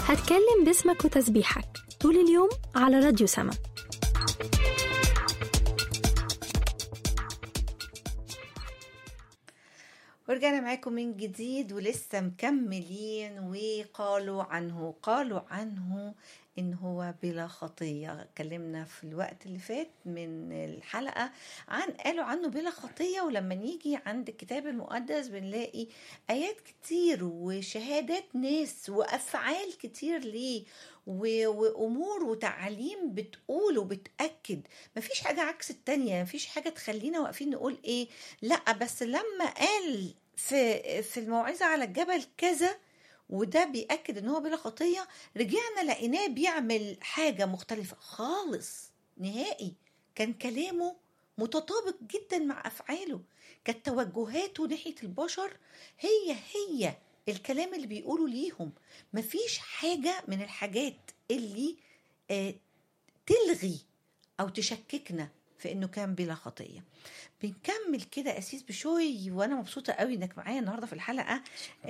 هتكلم باسمك وتسبيحك طول اليوم على راديو سما ورجعنا معاكم من جديد ولسه مكملين وقالوا عنه قالوا عنه ان هو بلا خطيه اتكلمنا في الوقت اللي فات من الحلقه عن قالوا عنه بلا خطيه ولما نيجي عند الكتاب المقدس بنلاقي ايات كتير وشهادات ناس وافعال كتير ليه و- وامور وتعاليم بتقول وبتاكد مفيش حاجه عكس التانية مفيش حاجه تخلينا واقفين نقول ايه لا بس لما قال في في الموعظه على الجبل كذا وده بيأكد ان هو بلا خطيه رجعنا لقيناه بيعمل حاجه مختلفه خالص نهائي كان كلامه متطابق جدا مع افعاله كانت توجهاته ناحيه البشر هي هي الكلام اللي بيقوله ليهم مفيش حاجه من الحاجات اللي آه تلغي او تشككنا في انه كان بلا خطيه بنكمل كده اسيس بشوي وانا مبسوطه قوي انك معايا النهارده في الحلقه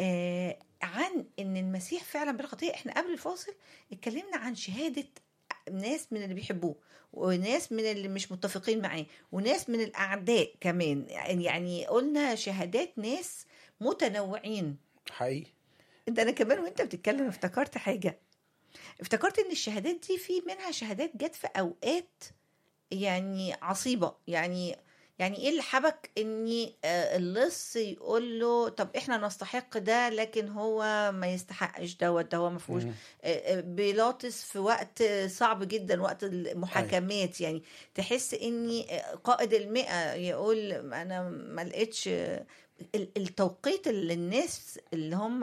آه عن ان المسيح فعلا بلا خطيه احنا قبل الفاصل اتكلمنا عن شهاده ناس من اللي بيحبوه وناس من اللي مش متفقين معاه وناس من الاعداء كمان يعني قلنا شهادات ناس متنوعين حقيقي ده انا كمان وانت بتتكلم افتكرت حاجه افتكرت ان الشهادات دي في منها شهادات جت في اوقات يعني عصيبه يعني يعني ايه اللي حبك اني آه، اللص يقول له طب احنا نستحق ده لكن هو ما يستحقش دوت ده هو ما فيهوش مم. آه، آه، بيلاطس في وقت صعب جدا وقت المحاكمات يعني تحس اني آه، قائد المئة يقول انا ما لقيتش آه، ال- التوقيت اللي الناس اللي هم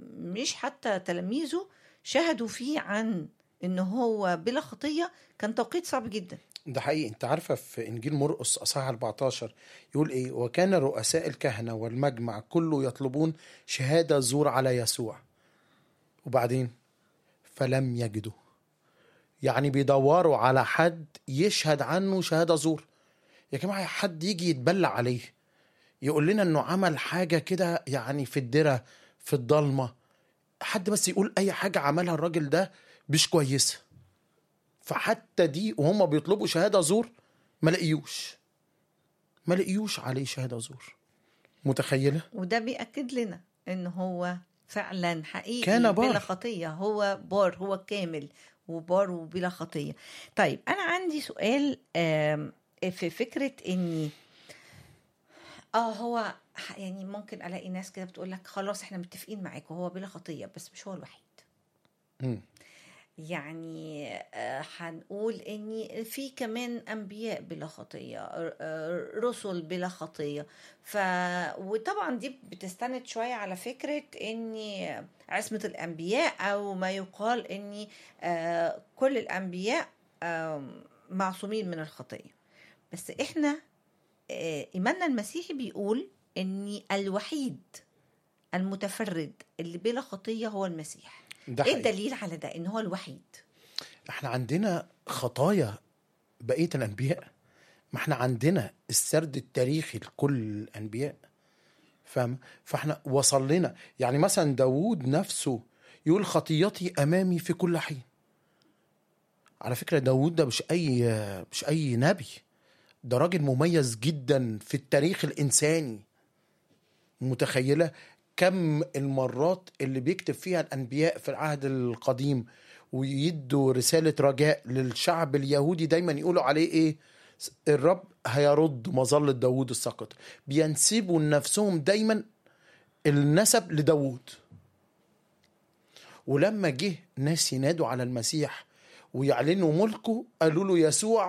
مش حتى تلاميذه شهدوا فيه عن ان هو بلا خطيه كان توقيت صعب جدا ده حقيقي انت عارفه في انجيل مرقس اصحاح 14 يقول ايه وكان رؤساء الكهنه والمجمع كله يطلبون شهاده زور على يسوع وبعدين فلم يجدوا يعني بيدوروا على حد يشهد عنه شهاده زور يا جماعه حد يجي يتبلع عليه يقول لنا انه عمل حاجه كده يعني في الدره في الضلمه حد بس يقول اي حاجه عملها الراجل ده مش كويسه فحتى دي وهم بيطلبوا شهاده زور ما لقيوش ما لقيوش عليه شهاده زور متخيله وده بيأكد لنا ان هو فعلا حقيقي كان بار. بلا خطيه هو بار هو كامل وبار وبلا خطيه طيب انا عندي سؤال آم، في فكره اني اه هو ح- يعني ممكن الاقي ناس كده بتقول لك خلاص احنا متفقين معاك وهو بلا خطيه بس مش هو الوحيد مم. يعني آه، هنقول ان في كمان انبياء بلا خطيه ر- آه، رسل بلا خطيه ف وطبعا دي بتستند شويه على فكره ان عصمه الانبياء او ما يقال ان آه، كل الانبياء آم، معصومين من الخطيه بس احنا آه، ايماننا المسيحي بيقول ان الوحيد المتفرد اللي بلا خطيه هو المسيح ده ايه حقيقي. الدليل على ده ان هو الوحيد احنا عندنا خطايا بقيه الانبياء ما احنا عندنا السرد التاريخي لكل الانبياء فاهم فاحنا وصل لنا يعني مثلا داوود نفسه يقول خطيتي امامي في كل حين على فكره داوود ده مش اي مش اي نبي ده راجل مميز جدا في التاريخ الانساني متخيله كم المرات اللي بيكتب فيها الانبياء في العهد القديم ويدوا رساله رجاء للشعب اليهودي دايما يقولوا عليه ايه الرب هيرد مظله داوود الساقط بينسبوا لنفسهم دايما النسب لداوود ولما جه ناس ينادوا على المسيح ويعلنوا ملكه قالوا له يسوع